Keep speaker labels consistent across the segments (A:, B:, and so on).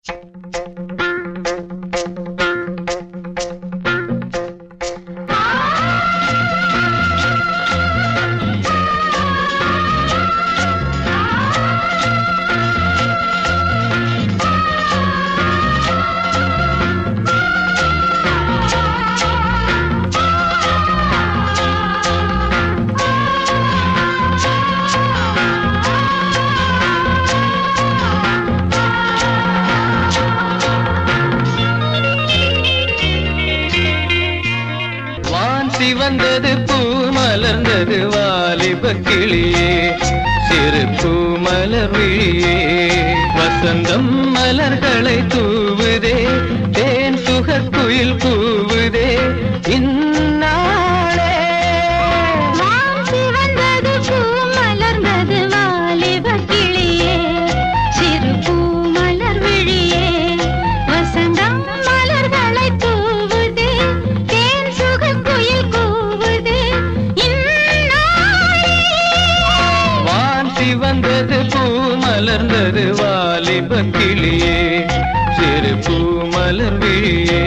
A: வான் சிவந்தது பூ மலர்ந்தது வாலிப கிளியே சிறு பூ மலர் விழியே வசந்தம் மலர்களை தூவுதே தேன் சுகக் குயில் கூவுதே இந்நாளே
B: வான் சிவந்தது பூ மலர்ந்தது வாலிப கிளியே சிறு பூ மலர் விழியே வசந்தம் மலர்களை தூவுதே தேன் சுகக் குயில் கூவுதே இந்நாளே
A: வான் சிவந்தது பூ மலர்ந்தது வாலிப கிளியே சிறு பூ மலர் விழியே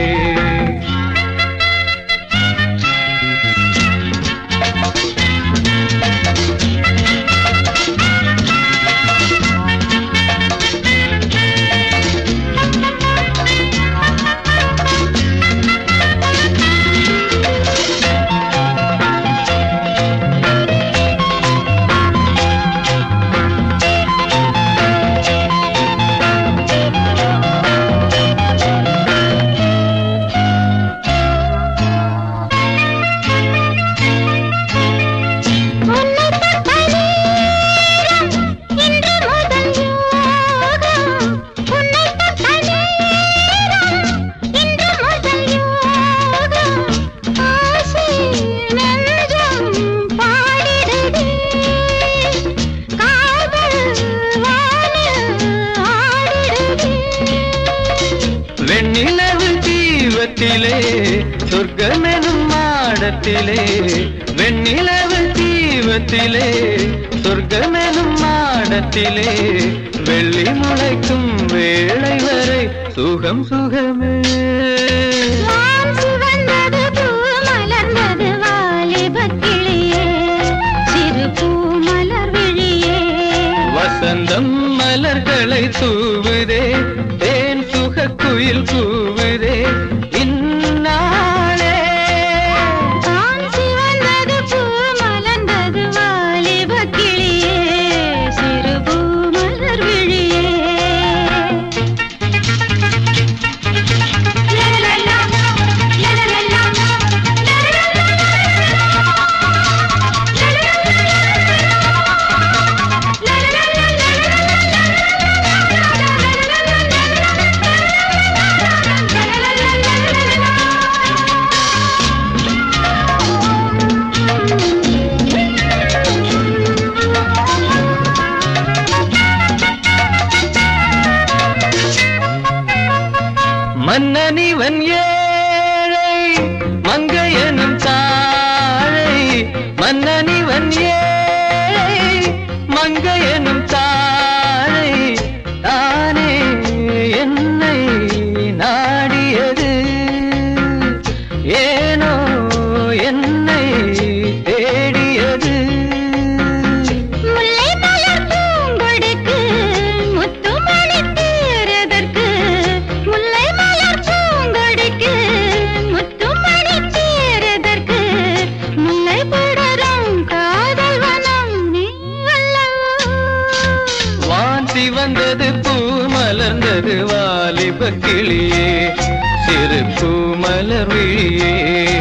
B: உன்னை தொட்ட நேரம் இன்று முதல் யோகம் உன்னை தொட்ட நேரம் இன்று முதல் யோகம் ஆசை நெஞ்சம் பாடிடுதே காதல் வானில் ஆடிடுதே
A: வெண்ணிலவு தீவத்திலே சொர்க்கமெனும் மாடத்திலே வெண்ணிலவு தீவத்திலே சொர்க்கமெனும் மாடத்திலே வெள்ளி முளைக்கும் வேளை வரை சுகம் சுகமே
B: வான் சிவந்தது பூ மலர்ந்தது வாலிபக் கிளியே சிறு பூ மலர் விழியே
A: வசந்தம் மலர்களை தூவுதே தேன் சுகக் குயில் கூவுதே இந்நாளே
B: வான் சிவந்தது பூ மலர்ந்தது வாலிபக் கிளியே சிறு பூ மலர் விழியே லலலலா, லலலலா,
A: மன்னனிவன் ஏழை மங்கையனும் தாழை மன்னனிவன் ஏழை மங்கையனும் தாழை தானே என்னை நாடியது ஏனோ என்னை தேடியது
B: முல்லை மலர் பூங்கொடிக்கு முத்துமணி தேரதற்கு முல்லை மலர் பூங்கொடிக்கு முத்துமணி தேரதற்கு முல்லை படரும் காதல் வனம் நீ அல்லவோ
A: வான் சிவந்தது பூ மலர்ந்தது வாலிப கிளியே சிறு பூ மலர் விழியே